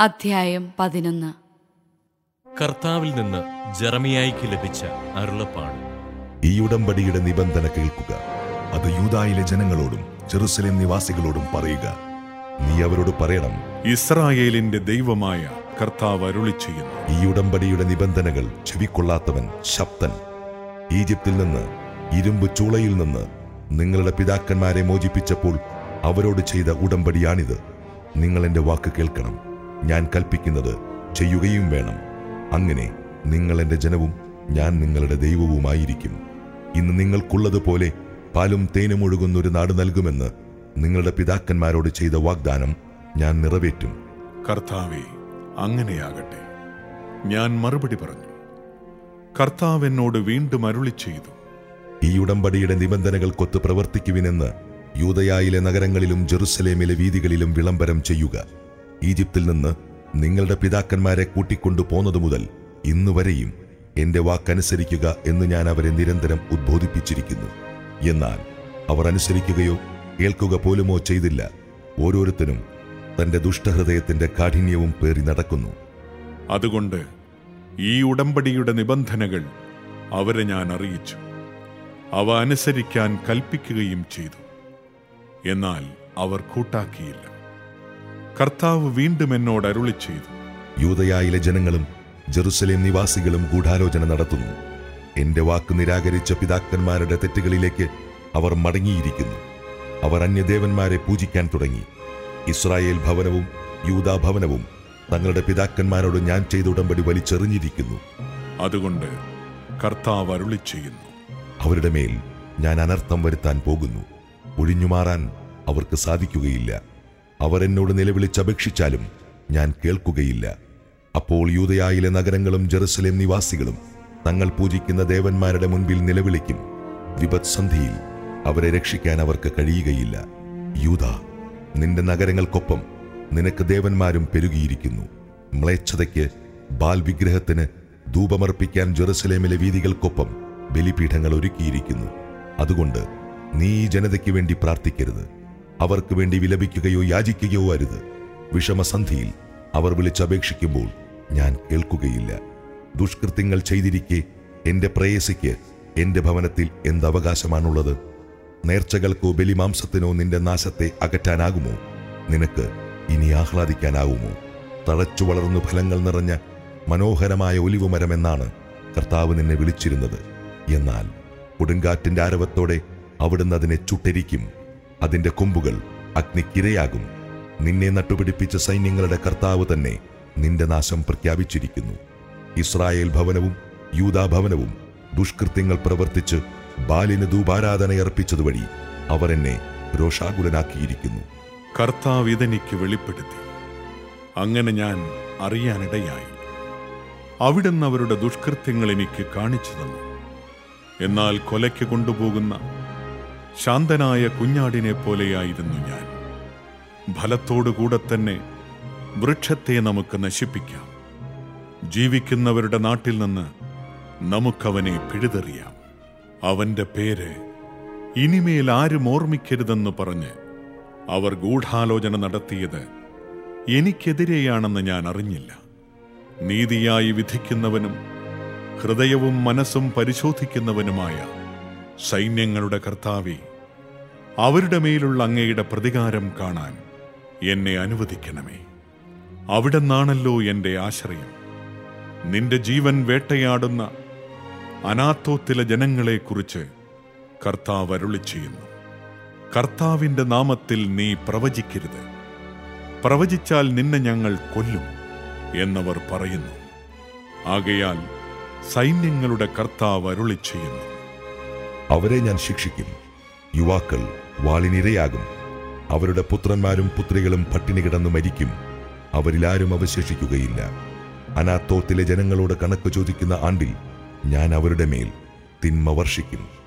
അധ്യായം പതിനൊന്ന് കർത്താവിൽ നിന്ന് ജെറമിയായിക്ക് ലഭിച്ച അരുളപ്പാട് ഈ ഉടമ്പടിയുടെ നിബന്ധന കേൾക്കുക അത് യൂദായിലെ ജനങ്ങളോടും ജെറുസലേം നിവാസികളോടും പറയുക നീ അവരോട് പറയണം ഇസ്രായേലിന്റെ ദൈവമായ കർത്താവ് അരുളി ചെയ്യുന്നു ഈ ഉടമ്പടിയുടെ നിബന്ധനകൾ ചെവിക്കൊള്ളാത്തവൻ ശബ്ദൻ ഈജിപ്തിൽ നിന്ന് ഇരുമ്പ് ചൂളയിൽ നിന്ന് നിങ്ങളുടെ പിതാക്കന്മാരെ മോചിപ്പിച്ചപ്പോൾ അവരോട് ചെയ്ത ഉടമ്പടിയാണിത് നിങ്ങൾ എന്റെ വാക്ക് കേൾക്കണം ഞാൻ കൽപ്പിക്കുന്നത് ചെയ്യുകയും വേണം അങ്ങനെ നിങ്ങൾ എന്റെ ജനവും ഞാൻ നിങ്ങളുടെ ദൈവവുമായിരിക്കും ഇന്ന് നിങ്ങൾക്കുള്ളതുപോലെ പാലും തേനും ഒഴുകുന്ന ഒരു നാട് നൽകുമെന്ന് നിങ്ങളുടെ പിതാക്കന്മാരോട് ചെയ്ത വാഗ്ദാനം ഞാൻ നിറവേറ്റും കർത്താവെ അങ്ങനെയാകട്ടെ ഞാൻ മറുപടി പറഞ്ഞു കർത്താവ് എന്നോട് വീണ്ടും അരുളി ചെയ്തു ഈ ഉടമ്പടിയുടെ നിബന്ധനകൾക്കൊത്ത് പ്രവർത്തിക്കുവിനെന്ന് യൂതയായിലെ നഗരങ്ങളിലും ജെറുസലേമിലെ വീതികളിലും വിളംബരം ചെയ്യുക ഈജിപ്തിൽ നിന്ന് നിങ്ങളുടെ പിതാക്കന്മാരെ കൂട്ടിക്കൊണ്ടു പോന്നതു മുതൽ ഇന്നുവരെയും എന്റെ വാക്കനുസരിക്കുക എന്ന് ഞാൻ അവരെ നിരന്തരം ഉദ്ബോധിപ്പിച്ചിരിക്കുന്നു എന്നാൽ അവർ അനുസരിക്കുകയോ കേൾക്കുക പോലുമോ ചെയ്തില്ല ഓരോരുത്തരും തന്റെ ദുഷ്ടഹൃദയത്തിന്റെ കാഠിന്യവും പേറി നടക്കുന്നു അതുകൊണ്ട് ഈ ഉടമ്പടിയുടെ നിബന്ധനകൾ അവരെ ഞാൻ അറിയിച്ചു അവ അനുസരിക്കാൻ കൽപ്പിക്കുകയും ചെയ്തു എന്നാൽ അവർ കൂട്ടാക്കിയില്ല കർത്താവ് വീണ്ടും എന്നോട് അരുളി ചെയ്തു യൂതയായിലെ ജനങ്ങളും ജെറുസലേം നിവാസികളും ഗൂഢാലോചന നടത്തുന്നു എന്റെ വാക്ക് നിരാകരിച്ച പിതാക്കന്മാരുടെ തെറ്റുകളിലേക്ക് അവർ മടങ്ങിയിരിക്കുന്നു അവർ അന്യദേവന്മാരെ പൂജിക്കാൻ തുടങ്ങി ഇസ്രായേൽ ഭവനവും യൂദാ ഭവനവും തങ്ങളുടെ പിതാക്കന്മാരോട് ഞാൻ ചെയ്ത ഉടമ്പടി വലിച്ചെറിഞ്ഞിരിക്കുന്നു അതുകൊണ്ട് കർത്താവ് അരുളി ചെയ്യുന്നു അവരുടെ മേൽ ഞാൻ അനർത്ഥം വരുത്താൻ പോകുന്നു ഒഴിഞ്ഞുമാറാൻ അവർക്ക് സാധിക്കുകയില്ല അവർ എന്നോട് നിലവിളിച്ചപേക്ഷിച്ചാലും ഞാൻ കേൾക്കുകയില്ല അപ്പോൾ യൂതയായിലെ നഗരങ്ങളും ജെറുസലേം നിവാസികളും തങ്ങൾ പൂജിക്കുന്ന ദേവന്മാരുടെ മുൻപിൽ നിലവിളിക്കും വിപത്സന്ധിയിൽ അവരെ രക്ഷിക്കാൻ അവർക്ക് കഴിയുകയില്ല യൂത നിന്റെ നഗരങ്ങൾക്കൊപ്പം നിനക്ക് ദേവന്മാരും പെരുകിയിരിക്കുന്നു മ്ലേച്ഛതയ്ക്ക് ബാൽ വിഗ്രഹത്തിന് ധൂപമർപ്പിക്കാൻ ജെറുസലേമിലെ വീതികൾക്കൊപ്പം ബലിപീഠങ്ങൾ ഒരുക്കിയിരിക്കുന്നു അതുകൊണ്ട് നീ ഈ ജനതയ്ക്ക് വേണ്ടി പ്രാർത്ഥിക്കരുത് അവർക്ക് വേണ്ടി വിലപിക്കുകയോ യാചിക്കുകയോ അരുത് വിഷമസന്ധിയിൽ അവർ വിളിച്ചപേക്ഷിക്കുമ്പോൾ ഞാൻ കേൾക്കുകയില്ല ദുഷ്കൃത്യങ്ങൾ ചെയ്തിരിക്കെ എന്റെ പ്രേയസിക്ക് എന്റെ ഭവനത്തിൽ എന്ത് അവകാശമാണുള്ളത് നേർച്ചകൾക്കോ ബലിമാംസത്തിനോ നിന്റെ നാശത്തെ അകറ്റാനാകുമോ നിനക്ക് ഇനി ആഹ്ലാദിക്കാനാവുമോ തഴച്ചു വളർന്നു ഫലങ്ങൾ നിറഞ്ഞ മനോഹരമായ ഒലിവുമരമെന്നാണ് കർത്താവ് നിന്നെ വിളിച്ചിരുന്നത് എന്നാൽ കൊടുങ്കാറ്റിന്റെ ആരവത്തോടെ അവിടുന്ന് അതിനെ ചുട്ടരിക്കും അതിന്റെ കൊമ്പുകൾ അഗ്നിക്കിരയാകും നിന്നെ നട്ടുപിടിപ്പിച്ച സൈന്യങ്ങളുടെ കർത്താവ് തന്നെ നിന്റെ നാശം പ്രഖ്യാപിച്ചിരിക്കുന്നു ഇസ്രായേൽ ഭവനവും യൂദാ ഭവനവും ദുഷ്കൃത്യങ്ങൾ പ്രവർത്തിച്ച് ബാലിന് ധൂപാരാധനയർപ്പിച്ചതുവഴി അവർ എന്നെ രോഷാകുലനാക്കിയിരിക്കുന്നു കർത്താവ് ഇതെനിക്ക് വെളിപ്പെടുത്തി അങ്ങനെ ഞാൻ അറിയാനിടയായി അവിടുന്ന് അവരുടെ ദുഷ്കൃത്യങ്ങൾ എനിക്ക് കാണിച്ചു തന്നു എന്നാൽ കൊലയ്ക്ക് കൊണ്ടുപോകുന്ന ശാന്തനായ കുഞ്ഞാടിനെ പോലെയായിരുന്നു ഞാൻ ഫലത്തോടുകൂടെ തന്നെ വൃക്ഷത്തെ നമുക്ക് നശിപ്പിക്കാം ജീവിക്കുന്നവരുടെ നാട്ടിൽ നിന്ന് നമുക്കവനെ പിഴുതെറിയാം അവന്റെ പേര് ഇനിമേൽ ആരും ഓർമ്മിക്കരുതെന്ന് പറഞ്ഞ് അവർ ഗൂഢാലോചന നടത്തിയത് എനിക്കെതിരെയാണെന്ന് ഞാൻ അറിഞ്ഞില്ല നീതിയായി വിധിക്കുന്നവനും ഹൃദയവും മനസ്സും പരിശോധിക്കുന്നവനുമായ സൈന്യങ്ങളുടെ കർത്താവെ അവരുടെ മേലുള്ള അങ്ങയുടെ പ്രതികാരം കാണാൻ എന്നെ അനുവദിക്കണമേ അവിടെന്നാണല്ലോ എൻ്റെ ആശ്രയം നിന്റെ ജീവൻ വേട്ടയാടുന്ന അനാത്തോത്തിലെ ജനങ്ങളെക്കുറിച്ച് കർത്താവ് അരുളി ചെയ്യുന്നു കർത്താവിന്റെ നാമത്തിൽ നീ പ്രവചിക്കരുത് പ്രവചിച്ചാൽ നിന്നെ ഞങ്ങൾ കൊല്ലും എന്നവർ പറയുന്നു ആകയാൽ സൈന്യങ്ങളുടെ കർത്താവ് അരുളി ചെയ്യുന്നു അവരെ ഞാൻ ശിക്ഷിക്കും യുവാക്കൾ വാളിനിരയാകും അവരുടെ പുത്രന്മാരും പുത്രികളും പട്ടിണി കിടന്നു മരിക്കും അവരിലാരും അവശേഷിക്കുകയില്ല അനാത്തോത്തിലെ ജനങ്ങളോട് കണക്ക് ചോദിക്കുന്ന ആണ്ടിൽ ഞാൻ അവരുടെ മേൽ തിന്മ വർഷിക്കും